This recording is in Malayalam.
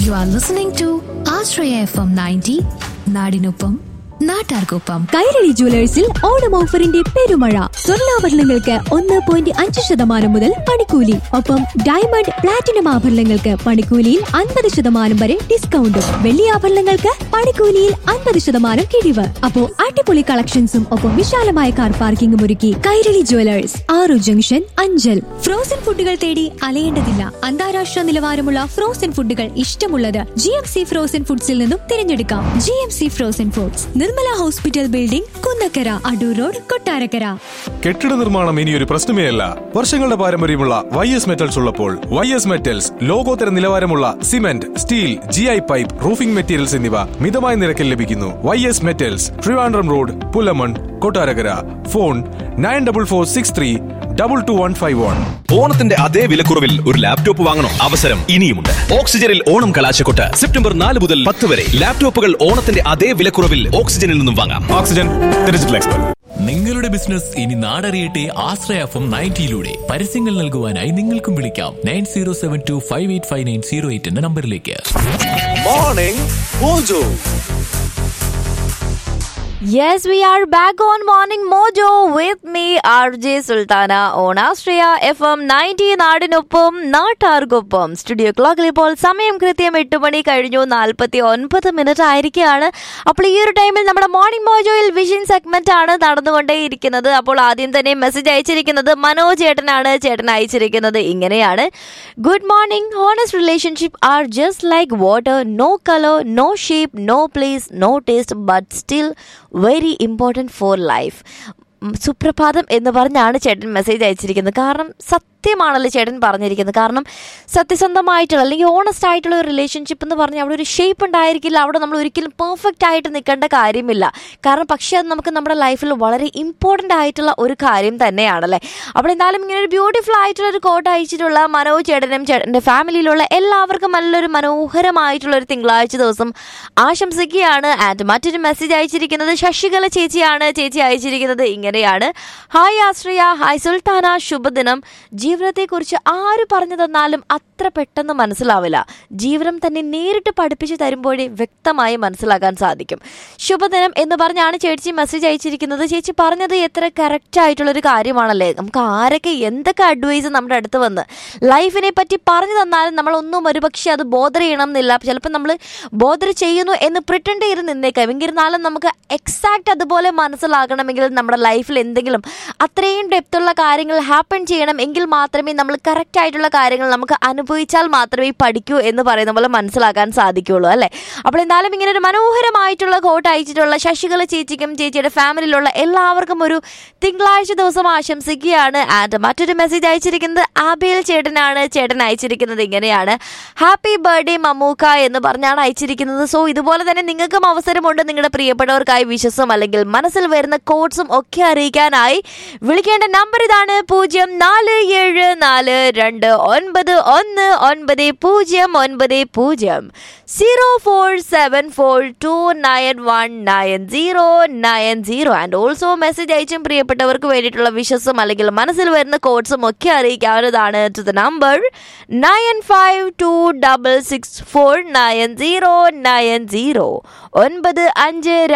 U are listening to Ashraya F M ninety നാടിനൊപ്പം നാട്ടാർക്കൊപ്പം കൈരളി ജുവലേഴ്സിൽ ഓണം ഓഫറിന്റെ പെരുമഴ സ്വർണ്ണാഭരണങ്ങൾക്ക് ഒന്ന് പോയിന്റ് അഞ്ച് ശതമാനം മുതൽ പണിക്കൂലി ഒപ്പം ഡയമണ്ട് പ്ലാറ്റിനം ആഭരണങ്ങൾക്ക് പണിക്കൂലിയിൽ അൻപത് ശതമാനം വരെ ഡിസ്കൗണ്ടും വെള്ളി ആഭരണങ്ങൾക്ക് പണിക്കൂലിയിൽ അൻപത് ശതമാനം കിഴിവ് അപ്പോ അടിപൊളി കളക്ഷൻസും ഒപ്പം വിശാലമായ കാർ പാർക്കിംഗും ഒരുക്കി കൈരളി ജുവലേഴ്സ് ആറു ജംഗ്ഷൻ അഞ്ചൽ ഫ്രോസൺ ഫുഡുകൾ തേടി അലയേണ്ടതില്ല അന്താരാഷ്ട്ര നിലവാരമുള്ള ഫ്രോസൺ ഫുഡുകൾ ഇഷ്ടമുള്ളത് ജി എം സി ഫ്രോസൺ ഫുഡ്സിൽ നിന്നും തിരഞ്ഞെടുക്കാം G M C frozen foods Nirmala hospital building Kunnakkara Adoor road Kottarakkara കെട്ടിട നിർമ്മാണം ഇനിയൊരു പ്രശ്നമേ അല്ല വർഷങ്ങളുടെ പാരമ്പര്യമുള്ള വൈ എസ് മെറ്റൽസ് ഉള്ളപ്പോൾ വൈ എസ് മെറ്റൽസ് ലോകോത്തര നിലവാരമുള്ള cement steel G I pipe roofing materials എന്നിവ മിതമായ നിരക്കിൽ ലഭിക്കുന്നു Y S metals Trivandrum road Pulamon Kottarakkara phone nine double four six three double two one five one ഓണത്തിന്റെ അതേ വിലക്കുറവിൽ ഒരു ലാപ്ടോപ്പ് വാങ്ങണോ അവസരം ഇനിയുമുണ്ട് ഓക്സിജനിൽ ഓണം കലാശക്കൊട്ട് സെപ്റ്റംബർ നാല് മുതൽ പത്ത് വരെ ലാപ്ടോപ്പുകൾ ഓണത്തിന്റെ അതേ വിലക്കുറവിൽ ഓക്സിജനിൽ നിന്നും വാങ്ങാം ഓക്സിജൻ ഡിജിറ്റൽ എക്സ്പെർട്ട് നിങ്ങളുടെ ബിസിനസ് ഇനി നാടറിയട്ടെ ആശ്രയ എഫ് എം നയൻറ്റിയിലൂടെ പരസ്യങ്ങൾ നൽകുവാനായി നിങ്ങൾക്കും വിളിക്കാം nine zero seven two five eight five nine zero eight എന്ന നമ്പറിലേക്ക് morning mojo Yes, we are back on Morning Mojo with me, RJ Sultana, on Astria FM 90 നാടിനൊപ്പം നാട്ടാർക്കൊപ്പം സ്റ്റുഡിയോ ക്ലോക്കിൽ ഇപ്പോൾ സമയം കൃത്യം എട്ട് മണി കഴിഞ്ഞു നാൽപ്പത്തി ഒൻപത് മിനിറ്റ് ആയിരിക്കുകയാണ് അപ്പോൾ ഈ ഒരു ടൈമിൽ നമ്മുടെ മോർണിംഗ് മോജോയിൽ വിഷൻ സെഗ്മെന്റ് ആണ് നടന്നുകൊണ്ടേയിരിക്കുന്നത് അപ്പോൾ ആദ്യം തന്നെ മെസ്സേജ് അയച്ചിരിക്കുന്നത് മനോജ് ചേട്ടനാണ് ചേട്ടൻ അയച്ചിരിക്കുന്നത് ഇങ്ങനെയാണ് good morning honest relationship are just like water no colour no shape no place no taste but still very important for life സുപ്രഭാതം എന്ന് പറഞ്ഞാണ് ചേട്ടൻ മെസ്സേജ് അയച്ചിരിക്കുന്നത് കാരണം സത്യമാണല്ലോ ചേട്ടൻ പറഞ്ഞിരിക്കുന്നത് കാരണം സത്യസന്ധമായിട്ടുള്ള അല്ലെങ്കിൽ ഓണസ്റ്റ് ആയിട്ടുള്ള ഒരു റിലേഷൻഷിപ്പ് എന്ന് പറഞ്ഞാൽ അവിടെ ഒരു ഷേപ്പ് ഉണ്ടായിരിക്കില്ല അവിടെ നമ്മൾ ഒരിക്കലും പെർഫെക്റ്റ് ആയിട്ട് നിൽക്കേണ്ട കാര്യമില്ല കാരണം പക്ഷേ അത് നമുക്ക് നമ്മുടെ ലൈഫിൽ വളരെ ഇമ്പോർട്ടൻ്റ് ആയിട്ടുള്ള ഒരു കാര്യം തന്നെയാണല്ലേ അപ്പോൾ എന്തായാലും ഇങ്ങനെ ഒരു ബ്യൂട്ടിഫുൾ ആയിട്ടുള്ള ഒരു കോട്ട് അയച്ചിട്ടുള്ള മനോജ് ചേട്ടനും ചേട്ടൻ്റെ ഫാമിലിയിലുള്ള എല്ലാവർക്കും നല്ലൊരു മനോഹരമായിട്ടുള്ള ഒരു തിങ്കളാഴ്ച ദിവസം ആശംസിക്കുകയാണ് ആൻഡ് മറ്റൊരു മെസ്സേജ് അയച്ചിരിക്കുന്നത് ശശികല ചേച്ചിയാണ് ചേച്ചി അയച്ചിരിക്കുന്നത് ഇങ്ങനെയാണ് ഹായ് ആശ്രയ ഹായ് സുൽത്താന ശുഭദിനം ജീവിതത്തെക്കുറിച്ച് ആര് പറഞ്ഞു തന്നാലും അത്ര പെട്ടെന്ന് മനസ്സിലാവില്ല ജീവിതം തന്നെ നേരിട്ട് പഠിപ്പിച്ചു തരുമ്പോഴേ വ്യക്തമായി മനസ്സിലാക്കാൻ സാധിക്കും ശുഭദിനം എന്ന് പറഞ്ഞാണ് ചേച്ചി മെസ്സേജ് അയച്ചിരിക്കുന്നത് ചേച്ചി പറഞ്ഞത് എത്ര കറക്റ്റ് ആയിട്ടുള്ളൊരു കാര്യമാണല്ലേ നമുക്ക് ആരൊക്കെ എന്തൊക്കെ അഡ്വൈസ് നമ്മുടെ അടുത്ത് വന്ന് ലൈഫിനെ പറ്റി പറഞ്ഞു തന്നാലും നമ്മളൊന്നും ഒരുപക്ഷെ അത് ബോധർ ചെയ്യണം എന്നില്ല ചിലപ്പോൾ നമ്മൾ ബോധർ ചെയ്യുന്നു എന്ന് പ്രിറ്റൻഡ് ചെയ്ത് നിന്നേക്കാം എങ്കിരുന്നാലും നമുക്ക് എക്സാക്ട് അതുപോലെ മനസ്സിലാകണമെങ്കിൽ നമ്മുടെ ലൈഫിൽ എന്തെങ്കിലും അത്രയും ഡെപ്തുള്ള കാര്യങ്ങൾ ഹാപ്പൻ ചെയ്യണം എങ്കിൽ മാത്രമേ നമ്മൾ കറക്റ്റ് ആയിട്ടുള്ള കാര്യങ്ങൾ നമുക്ക് അനുഭവിച്ചാൽ മാത്രമേ പഠിക്കൂ എന്ന് പറയുന്ന പോലെ മനസ്സിലാക്കാൻ സാധിക്കുള്ളൂ അല്ലേ അപ്പോൾ എന്തായാലും ഇങ്ങനെ ഒരു മനോഹരമായിട്ടുള്ള കോട്ട് അയച്ചിട്ടുള്ള ശശികല ചേച്ചിക്കും ചേച്ചിയുടെ ഫാമിലിയിലുള്ള എല്ലാവർക്കും ഒരു തിങ്കളാഴ്ച ദിവസം ആശംസിക്കുകയാണ് ആൻഡ് മറ്റൊരു മെസ്സേജ് അയച്ചിരിക്കുന്നത് ആബേൽ ചേട്ടനാണ് ചേട്ടൻ അയച്ചിരിക്കുന്നത് ഇങ്ങനെയാണ് ഹാപ്പി ബർത്ത്ഡേ മമ്മൂക്ക എന്ന് പറഞ്ഞാണ് അയച്ചിരിക്കുന്നത് സോ ഇതുപോലെ തന്നെ നിങ്ങൾക്കും അവസരമുണ്ട് നിങ്ങളുടെ പ്രിയപ്പെട്ടവർക്കായി വിശ്വസം അല്ലെങ്കിൽ മനസ്സിൽ വരുന്ന കോഡ്സും ഒക്കെ അറിയിക്കാനായി വിളിക്കേണ്ട നമ്പർ ഇതാണ് പൂജ്യം നാല് ഏഴ് നാല് രണ്ട് ഒൻപത് ഒന്ന് ഒൻപത് പൂജ്യം ഒൻപത് പൂജ്യം zero four seven four two nine one nine zero nine zero and also message അയച്ചും പ്രിയപ്പെട്ടവർക്ക് വേണ്ടിയിട്ടുള്ള വിശ്വസം അല്ലെങ്കിൽ മനസ്സിൽ വരുന്ന കോഡ്സും ഒക്കെ അറിയിക്കാവുന്നതാണ് to the number nine five two double six four nine zero nine zero ഒൻപത് അഞ്ച്